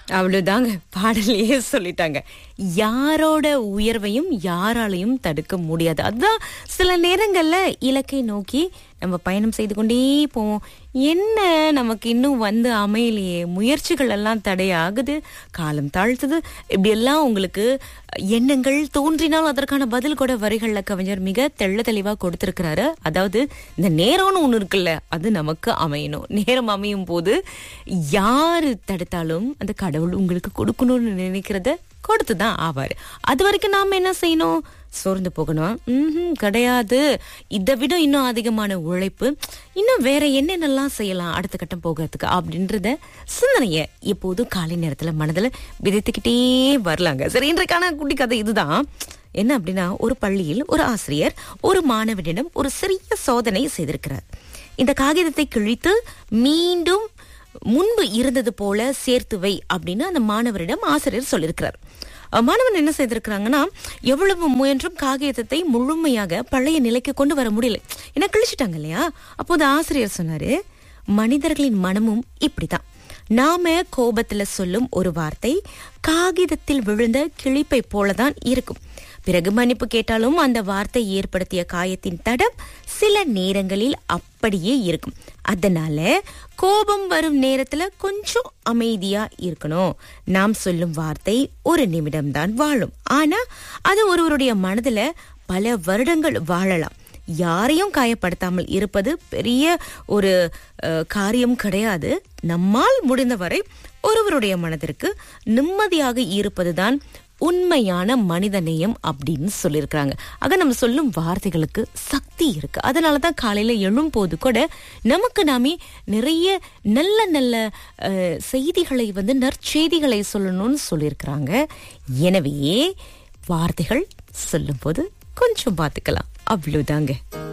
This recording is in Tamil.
அவ்வளவுதாங்க பாடலையே சொல்லிட்டாங்க யாரோட உயர்வையும் யாராலையும் தடுக்க முடியாது அதுதான் சில நேரங்கள்ல இலக்கை நோக்கி நம்ம பயணம் செய்து கொண்டே போவோம் என்ன நமக்கு இன்னும் வந்து அமையலையே முயற்சிகள் எல்லாம் தடையாகுது காலம் தாழ்த்துது இப்படி எல்லாம் உங்களுக்கு எண்ணங்கள் தோன்றினால் அதற்கான பதில் கூட வரிகள்ல கவிஞர் மிக தெள்ள தெளிவா கொடுத்திருக்கிறாரு அதாவது இந்த நேரம்னு ஒண்ணு இருக்குல்ல அது நமக்கு அமையணும் நேரம் அமையும் போது யாரு தடுத்தாலும் அந்த கடவுள் உங்களுக்கு கொடுக்கணும்னு நினைக்கிறத கொடுத்துதான் ஆவாரு அது வரைக்கும் நாம என்ன செய்யணும் சோர்ந்து போகணும் ம்ஹும், கிடையாது இதை விட இன்னும் அதிகமான உழைப்பு இன்னும் வேற என்னென்னலாம் செய்யலாம் அடுத்த கட்டம் போகிறதுக்கு அப்படின்றத சிந்தனைய எப்போதும் காலை நேரத்துல மனதுல விதைத்துக்கிட்டே வரலாங்க சரி இன்றைக்கான குட்டி கதை இதுதான் என்ன அப்படின்னா ஒரு பள்ளியில் ஒரு ஆசிரியர் ஒரு மாணவனிடம் ஒரு சிறிய சோதனை செய்திருக்கிறார் இந்த காகிதத்தை கிழித்து மீண்டும் முன்பு இருந்தது போல சேர்த்து வை அப்படின்னு அந்த மாணவரிடம் ஆசிரியர் சொல்லியிருக்கிறார் அஹ் மாணவன் என்ன செய்திருக்கிறாங்கன்னா எவ்வளவு முயன்றும் காகிதத்தை முழுமையாக பழைய நிலைக்கு கொண்டு வர முடியல ஏன்னா கிழிச்சிட்டாங்க இல்லையா அப்போது ஆசிரியர் சொன்னாரு மனிதர்களின் மனமும் இப்படிதான் நாம கோபத்துல சொல்லும் ஒரு வார்த்தை காகிதத்தில் விழுந்த கிழிப்பை போலதான் இருக்கும் பிறகு மன்னிப்பு கேட்டாலும் அந்த வார்த்தை ஏற்படுத்திய காயத்தின் தடம் சில நேரங்களில் அப்படியே இருக்கும் அதனால கோபம் வரும் நேரத்துல கொஞ்சம் அமைதியா இருக்கணும் நாம் சொல்லும் வார்த்தை ஒரு நிமிடம்தான் வாழும் ஆனா அது ஒருவருடைய மனதுல பல வருடங்கள் வாழலாம் யாரையும் காயப்படுத்தாமல் இருப்பது பெரிய ஒரு அஹ், காரியம் கிடையாது நம்மால் முடிந்தவரை ஒருவருடைய மனதிற்கு நிம்மதியாக இருப்பதுதான் உண்மையான மனிதநேயம் அப்படின்னு சொல்லியிருக்கிறாங்க ஆக நம்ம சொல்லும் வார்த்தைகளுக்கு சக்தி இருக்கு அதனால தான் காலையில எழும்போது கூட நமக்கு நாமே நிறைய நல்ல நல்ல அஹ், செய்திகளை வந்து நற்செய்திகளை சொல்லணும்னு சொல்லியிருக்கிறாங்க எனவே வார்த்தைகள் சொல்லும்போது கொஞ்சம் பார்த்துக்கலாம் அவ்வளவுதாங்க